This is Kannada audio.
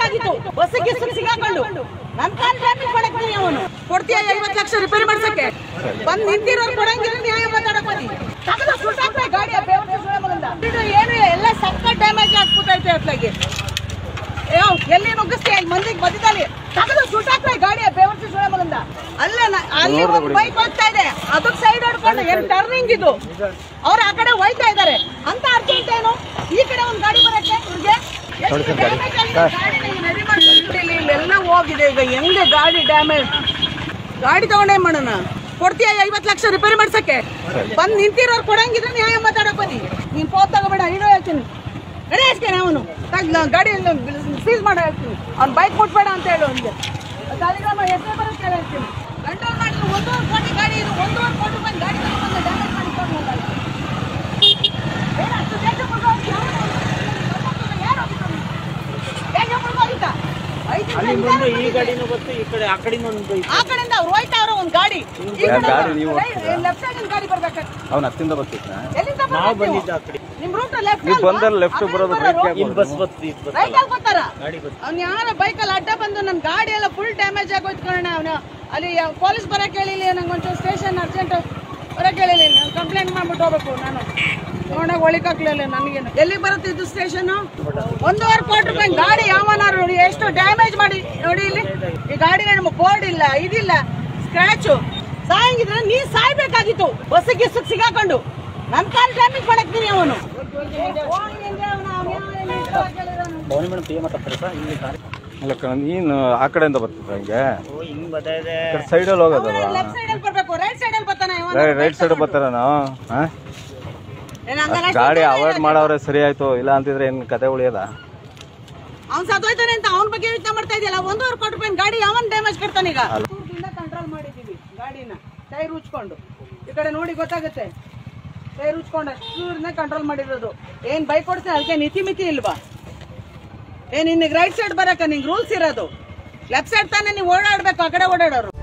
ಸಾಯ್ಬೇಕಾಗಿತ್ತು ಬಸ್ಸಿಗೆ ಸಿಗಾಕೊಂಡು ನನ್ ಕಾಲ್ ಡ್ಯಾಮೇಜ್ ಮಾಡಕ್ತೀನಿ ಅವನು ಕೊಡ್ತೀಯ ಐವತ್ತು ಲಕ್ಷ ರಿಪೇರಿ ಮಾಡ್ಸಕ್ಕೆ ಬಂದ್ ನಿಂತಿರೋರು ಕೊಡಂಗಿಲ್ಲ ನ್ಯಾಯ ಮಾತಾಡಕ್ ಬನ್ನಿ ತಗದು ಸುಟ್ಟಾಕ್ರೆ ಗಾಡಿಯ ಬೇವರ್ಸಿ ಸುಳೆ ಮಗಂದ. ಇದು ಏನು ಎಲ್ಲ ಸಕ್ಕ ಡ್ಯಾಮೇಜ್ ಆಗ್ಬಿಟ್ಟೈತೆ ಅತ್ಲಾಗಿ ಅಯ್ಯೋ ಎಲ್ಲಿ ನುಗ್ಗಿಸ್ತೀಯ ಈ ಮಂದಿಗೆ ಬದಿದಲ್ಲಿ ತಗದು ಸುಟ್ಟಾಕ್ರೆ ಗಾಡಿಯ ಬೇವರ್ಸಿ ಸುಳೆ ಮಗಂದ ಅಲ್ಲೇ ನ- ಅಲ್ಲಿ ಒಂದು ಬೈಕ್ ಹೋಗ್ತಾ ಇದೆ ಅದಕ್ಕೆ ಸೈಡ್ ಹೊಡ್ಕೊಂಡು ಏನ್ ಟರ್ನಿಂಗ್ ಇದು ಅವ್ರು ಆ ಕಡೆ ಹೋಯ್ತಾ ಇದಾರೆ ಅಂತ ಅರ್ಜೆಂಟ್ ಏನು ಈ ಕಡೆ ಒಂದು ಗಾಡಿ ಬರಕ್ಕೆ ಇವ್ರಿಗೆ ಎಷ್ಟು damage ಆಗಿದೆ ಗಾಡಿನ ಈಗ ready ಮಾಡಿ ಇಲ್ಲಿ ಇಲ್ಲೆಲ್ಲ ಹೋಗಿದೆ ಈಗ ಹೆಂಗೆ ಗಾಡಿ ಡ್ಯಾಮೇಜ್ ಗಾಡಿ ತಗೊಂಡೇ ಮಾಡೋಣ ಕೊಡ್ತೀಯ ಐವತ್ತು ಲಕ್ಷ ರಿಪೇರಿ ಮಾಡ್ಸಕ್ಕೆ ಬಂದ್ ನಿಂತಿರೋರು ಕೊಡಂಗಿದ್ರೆ ನ್ಯಾಯ ಮಾತಾಡಕ್ ಬನ್ನಿ ನೀನ್ ಫೋನ್ ತಗೋಬೇಡ ಇಡೋ ಹೇಳ್ತೀನಿ ರೆಡಿ ಹಾಕ್ತೇನೆ ಅವನು ಗಾಡಿ ಸೀಸ್ ಮಾಡೋ ಹೇಳ್ತೀನಿ ಅವ್ನು ಬೈಕ್ ಮುಟ್ಬೇಡ ಅಂತ ಹೇಳು ಅವ್ನಿಗೆ ಸಾಲಿಗ್ರಾಮ ಎಷ್ಟೇ ಬರುತ್ತೆ ಹೇಳು ಹೇಳ್ತೀನಿ ಗಂಟಲ್ ಮಾಡಿದ್ರು ಒಂದೂವರೆ ಕೋಟಿ ಗಾಡಿ ಇದು ಒಂದೂವರೆ ಕೋಟಿ ಬಂದು ಗಾಡಿ ತಗೊಂಡ್ಬಂದು ಡ್ಯಾಮೇಜ್ ಮಾಡಿ ತಗೊಂಡು ಏನು ಅಷ್ಟು ದೇಶ ಮುಳ್ಗೋಗಿ ಯಾರು ಹೋಗಿದ್ದು? ದೇಶ ಮುಳ್ಗೋಗಿತ್ತಾ? ಐದು ಅಲ್ಲಿ ನಿಮಿಷ ಬಂದು ಈ ಬಂದಿದೆ. ಗಾಡಿನೂ ಬಂತು ಈ ಕಡೆ ಆ ಕಡೆನೂ ಒಂದು ಬೈಕ್ ಆ ಕಡೆಯಿಂದ ಅವ್ರು ಹೋಯ್ತಾ ಅವ್ರ ಒಂದ್ ಗಾಡಿ ಗಾಡಿ ನೀವು ಓಡ್ಸ್ತೀರಾ? ಲೆಫ್ಟ್ ಸೈಡ್ ಗಾಡಿ ಬರ್ಬೇಕು ಅವ್ನು ಹತ್ತಿಂದ ಬರ್ತಿದ್ನ ಎಲ್ಲಿಂದ ನಾವು ಬರ್ಬೇಕು ನೀವು? ಬಂದಿದ್ದ ಆ ಕಡೆ ನಿಮ್ ರೂಟ್ ಲೆಫ್ಟ್ ನೀವು ಬಂದಲ್ಲಿ left ಬರೋದು right ಯಾಕೆ ಇಲ್ಲಿ ಬಸ್ ಬರ್ತದೆ ಇದು ಬಸ್ ರೈಟ್ ಅಲ್ಲಿ ಬರ್ತಾರ ಗಾಡಿ ಬರ್ತದೆ ಅವ್ನ ಯಾರ ಬೈಕಲ್ಲಿ ಅಡ್ಡ ಬಂದು ನನ್ನ ಗಾಡಿ ಎಲ್ಲ ಫುಲ್ ಡ್ಯಾಮೇಜ್ ಆಗೋಯ್ತು ಕಣ ಅವನು ಅಲ್ಲಿ ಪೊಲೀಸ್ ಬರಕ್ ಹೇಳಿಲ್ಲ ನಂಗೆ ಒಂಚೂರು ಸ್ಟೇಷನ್ ಅರ್ಜೆಂಟ್ ಬರಕ್ ಹೇಳಿಲ್ಲ ನಾನು ಕಂಪ್ಲೇಂಟ್ ಮಾಡ್ಬಿಟ್ಟು ಹೋಗ್ಬೇಕು ನಾನು ನೋಡಕ್ ಒಳಿಕಾಗ್ಲಿಲ್ಲ ನನಗೇನು ಎಲ್ಲಿಗೆ ಬರುತ್ತೆ ಇದು ಸ್ಟೇಷನ್ ಒಂದೂವರೆ ಕೋಟಿ ರೂಪಾಯಿ ಗಾಡಿ ಯಾವನಾರು ನೋಡಿ ಎಷ್ಟು ಡ್ಯಾಮೇಜ್ ಮಾಡಿ ನೋಡಿ ಇಲ್ಲಿ ಈ ಗಾಡಿ ನಮ್ಗೆ ಬೋರ್ಡ್ ಇಲ್ಲ ಇದಿಲ್ಲ ಸ್ಕ್ರಾಚು ಸಾಯಂಗಿದ್ರೆ ನೀ ಸಾಯ್ಬೇಕಾಗಿತ್ತು ಬಸ್ಸಿಗೆ ಗಿಸ್ಸಿಗೆ ಸಿಗಾಕೊಂಡು ನನ್ ಕಾಲ್ ಡ್ಯಾಮೇಜ್ ಮಾಡಕ್ತೀನಿ ಅವನು ಭವಾನಿ ಮೇಡಮ್ ಪೇ ಮಾತಾಡ್ತಾರೆ ಸರ್ ಇಲ್ಲಿ ಕಾರ್ ಅಲ್ಲ ಕಣ ನೀನು ಆ ಕಡೆಯಿಂದ ಬರ್ತಿದ್ದ ಹಂಗೆ ಓ ಹಿಂಗ್ ಬತ್ತಾ ಇದೆ ಸೈಡಲ್ಲಿ ಹೋಗೋದಲ್ವಾ ಲೆಫ್ಟ್ ಸೈಡ್ ಅಲ್ಲಿ ಬರ್ಬೇಕು ರೈಟ್ ಸೈಡ್ ಅಲ್ಲಿ ಬರ್ತಾನೆ ರೈಟ್ ಸೈಡ್ ಬರ್ತಾರ ನಾವು ಹಾ? ಗಾಡಿ ಅವಾಯ್ಡ್ ಮಾಡವ್ರೆ ಸರಿ ಆಯ್ತು ಇಲ್ಲ ಅಂತಿದ್ರೆ ಏನ್ ಕತೆ ಉಳಿಯದ ಅವ್ನ್ ಸತ್ತೋಯ್ತಾನೆ ಅಂತ ಅವನ ಬಗ್ಗೆ ಯೋಚನೆ ಮಾಡ್ತಾ ಇದೆಯಲ್ಲ ಒಂದೂವರೆ ಕೋಟಿ ರೂಪಾಯಿ ಗಾಡಿ ಅವನ್ ಡ್ಯಾಮೇಜ್ ಕೊಡ್ತಾನೆ ಈಗ ಕಂಟ್ರೋಲ್ ಮಾಡಿದೀವಿ ಗಾಡಿನ ಟೈರ್ ಉಚ್ಕೊಂಡು ಈ ಕಡೆ ನೋಡಿ ಗೊತ್ತಾಗುತ್ತೆ ಟೈರ್ ಉಚ್ಕೊಂಡು ಅಷ್ಟೂರಿಂದ ಕಂಟ್ರೋಲ್ ಮಾಡಿರೋದು ಏನ್ ಬೈಕ್ ಕೊಡ್ತೀನಿ ಅದಕ್ಕೆ ನಿತಿ ಮಿತಿ ಇಲ್ವಾ ಏನ್ ನಿನಗೆ ರೈಟ್ ಸೈಡ್ ಬರಕ ನಿಂಗೆ ರೂಲ್ಸ್ ಇರೋದು ಲೆಫ್ಟ್ ಸೈಡ್ ತಾನೇ ನೀವು ಓಡಾಡ್ಬೇಕು ಆ ಕಡೆ ಓಡಾಡೋರು